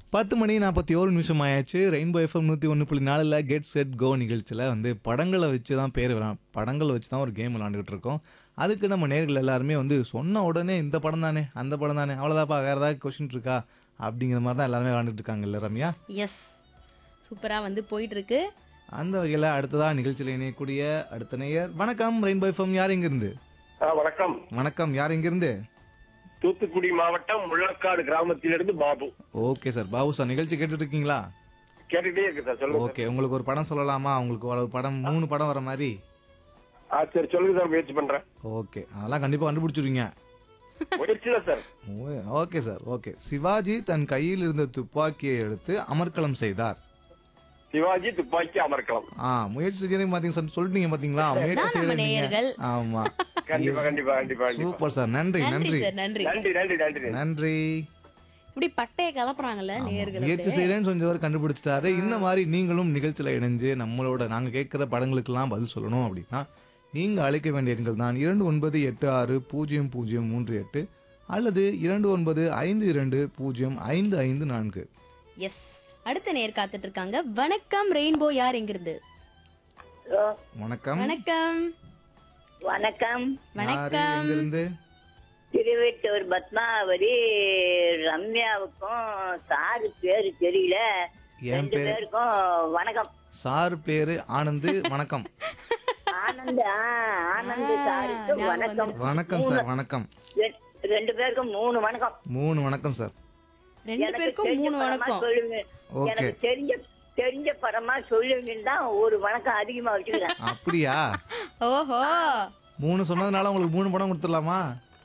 பத்து மணி நாற்பத்தி ஒரு நிமிஷம் ஆயாச்சு ரெயின்போ எஃப்எம் நூற்றி ஒன்று புள்ளி நாலில் கெட் செட் கோ நிகழ்ச்சியில் வந்து படங்களை வச்சு தான் பேர் விளா படங்களை வச்சு தான் ஒரு கேம் விளாண்டுக்கிட்டு இருக்கோம் அதுக்கு நம்ம நேர்கள் எல்லாருமே வந்து சொன்ன உடனே இந்த படம் தானே அந்த படம் தானே அவ்வளோதாப்பா வேறு ஏதாவது கொஷின் இருக்கா அப்படிங்கிற மாதிரி தான் எல்லாருமே விளாண்டுட்டு இருக்காங்கல்ல ரம்யா எஸ் சூப்பராக வந்து போயிட்டு இருக்கு அந்த வகையில் அடுத்ததாக நிகழ்ச்சியில் இணையக்கூடிய அடுத்த நேயர் வணக்கம் ரெயின்போ எஃப்எம் யார் எங்கேருந்து ஆ, வணக்கம் வணக்கம் யார் எங்கேருந்து தூத்துக்குடி மாவட்டம் முள்ளக்காடு கிராமத்திலிருந்து Babu okay sir Babu sir நிகழ்ச்சி கேட்டுட்டு இருக்கீங்களா கேட்டுட்டே இருக்கு சார் சொல்லுங்க ஓகே உங்களுக்கு ஒரு படம் சொல்லலாமா உங்களுக்கு ஒரு படம் மூணு படம் வர மாதிரி ஆ சரி சொல்லுங்க சார் முயற்சி பண்றேன் ஓகே அதெல்லாம் கண்டிப்பாக கண்டுபிடிச்சிருவீங்க முயற்சி தான் சார் ஓ- ஓகே சார் ஓகே சிவாஜி தன் கையில் இருந்த துப்பாக்கியை எடுத்து அமர்க்களம் செய்தார் சிவாஜி துப்பாக்கி அமர்க்கலாம் ஆ முயற்சி செய்யறீங்க பாத்தீங்க சார் சொல்லிட்டீங்க பாத்தீங்களா முயற்சி அதான் நம்ம செய்யறீங்க நேயர்கள். ஆமா கண்டிப்பா கண்டிப்பா கண்டிப்பா கண்டிப்பா சூப்பர் சார் நன்றி நன்றி நன்றி சார் நன்றி நன்றி நன்றி நன்றி நன்றி இப்படி பட்டையை கலப்புறாங்கல்ல நேர்கள் முயற்சி செய்யறேன்னு சொன்னவர் கண்டுபிடிச்சிட்டாரு இந்த மாதிரி நீங்களும் நிகழ்ச்சியில இணைஞ்சு நம்மளோட நாங்க கேட்கிற படங்களுக்கெல்லாம் பதில் சொல்லணும் அப்படின்னா நீங்க அழைக்க வேண்டிய எண்கள் தான் இரண்டு ஒன்பது எட்டு ஆறு பூஜ்ஜியம் பூஜ்ஜியம் மூன்று எட்டு அல்லது இரண்டு ஒன்பது ஐந்து இரண்டு பூஜ்ஜியம் ஐந்து ஐந்து நான்கு எஸ் அடுத்த நேர் காத்துட்டு இருக்காங்க வணக்கம் ரெயின்போ யார் எங்கிருந்து ஹலோ வணக்கம் வணக்கம் வணக்கம் யாரு வணக்கம் எங்கிருந்து திருவெட்டூர் பத்மாவதி ரம்யாவுக்கும் சாரு பேரு தெரியல என் ரெண்டு பேர் பேருக்கும் வணக்கம் சார் பேரு ஆனந்து வணக்கம் ஆனந்த் ஆ, ஆனந்த் ஆ, சாருக்கு ஞாபகம் வணக்கம் வணக்கம் சார் வணக்கம் ரெ- ரெண்டு பேருக்கும் மூணு வணக்கம் மூணு வணக்கம் சார் ரெண்டு எனக்கு பேருக்கும் தெரிஞ்ச மூணு படமா வணக்கம் சொல்லுங்க ஓகே எனக்கு தெரிஞ்ச தெரிஞ்ச படமா சொல்லுங்கன்னு தான் ஒரு வணக்கம் அதிகமா வச்சுக்கிறேன் அப்படியா ஓஹோ மூணு சொன்னதுனால உங்களுக்கு மூணு படம் கொடுத்துடலாமா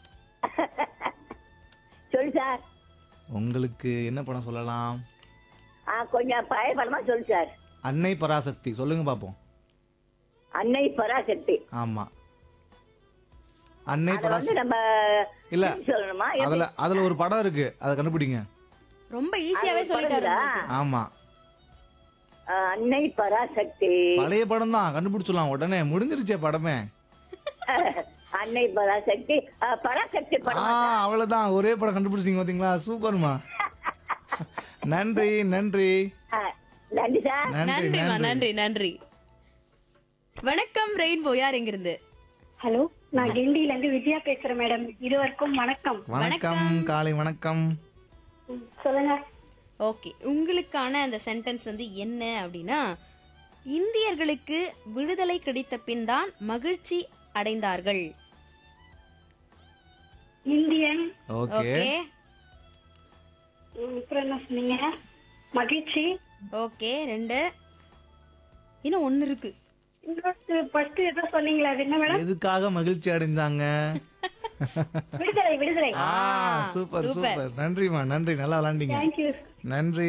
சொல்லு சார் உங்களுக்கு என்ன படம் சொல்லலாம் ஆ கொஞ்சம் பழைய படமா சொல்லு சார் அன்னை பராசக்தி சொல்லுங்க பாப்போம் அன்னை பராசக்தி ஆமா அன்னை அத வந்து பராசக்தி நம்ம இல்ல சொல்லணுமா அதுல அதுல ஒரு படம் இருக்கு அதை கண்டுபிடிங்க ரொம்ப ஈஸியாவே அது சொல்லிட்டாரு படங்களா? உங்களுக்கு. ஆமா ஆ, அன்னை பராசக்தி பழைய படம் தான் கண்டுபிடிச்சிடலாம் உடனே முடிஞ்சிருச்சே படமே அன்னை பராசக்தி ஆ, பராசக்தி ஆ படம் அவ்வளவுதான் ஒரே படம் கண்டுபிடிச்சிங்க பாத்தீங்களா சூப்பர்மா நன்றி நன்றி ஆ, நன்றி சார் நன்றி நன்றிமா நன்றி நன்றி நன்றி வணக்கம் ரெயின்போ யார் எங்கிருந்து ஹலோ நான் கிண்டியில இருந்து விஜயா பேசுறேன் மேடம் இருவருக்கும் வணக்கம் வணக்கம் காலை வணக்கம் ம், சொல்லுங்க ஓகே உங்களுக்கான அந்த சென்டென்ஸ் வந்து என்ன அப்படின்னா இந்தியர்களுக்கு விடுதலை கிடைத்த பின் தான் மகிழ்ச்சி அடைந்தார்கள் இந்தியன் ஓகே ஓகே ம், அப்புறம் என்ன சொன்னீங்க மகிழ்ச்சி ஓகே ரெண்டு இன்னும் ஒன்னு இருக்கு இன்னொரு ஃபர்ஸ்ட் ஏதோ சொன்னீங்களா அது என்ன மேடம் எதுக்காக மகிழ்ச்சி அடைந்தாங்க விடுதலை விடுதலை ஆ சூப்பர் சூப்பர். சூப்பர் நன்றிமா நன்றி நல்லா விளாண்டீங்க தேங்க்யூ நன்றி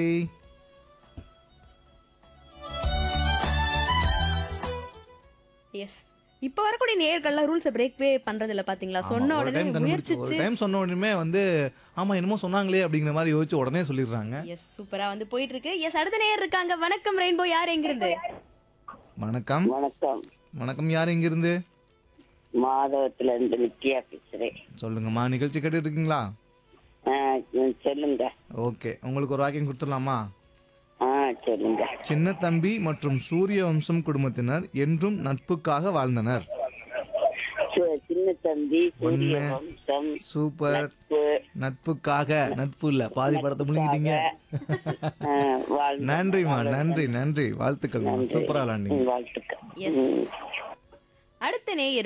எஸ் இப்ப வரக்கூடிய நேர்கள்லாம் ரூல்ஸை பிரேக்வே பண்றது இல்ல பாத்தீங்களா ஆமா, சொன்ன ஒரு உடனே டைம் கண்டுபிடிச்சு ஒரு முயற்சிச்சு டைம் சொன்ன உடனே வந்து ஆமா என்னமோ சொன்னாங்களே அப்படிங்கிற மாதிரி யோசிச்சு உடனே சொல்லிடுறாங்க எஸ் சூப்பரா வந்து போயிட்டு இருக்கு எஸ் அடுத்த நேயர் இருக்காங்க வணக்கம் ரெயின்போ யார் எங்கிருந்து வணக்கம் வணக்கம் வணக்கம் யார் இங்கிருந்து மாதவத்துல இருந்து வித்யா பேசுறேன் சொல்லுங்கம்மா நிகழ்ச்சி கேட்டுட்டு இருக்கீங்களா சொல்லுங்க ஓகே உங்களுக்கு ஒரு வாக்கியம் கொடுத்துடலாமா ஆ சொல்லுங்க சின்ன தம்பி மற்றும் சூரிய வம்சம் குடும்பத்தினர் என்றும் நட்புக்காக வாழ்ந்தனர் சின்ன தம்பி சூரிய வம்சம் சூப்பர் நட்புக்காக நட்பு இல்ல பாதி படத்தை முழுங்கிட்டீங்க நன்றிம்மா நன்றி நன்றி வாழ்த்துக்கள்மா சூப்பரா விளாண்டீங்க வாழ்த்துக்கள் எஸ் அடுத்த நேயர்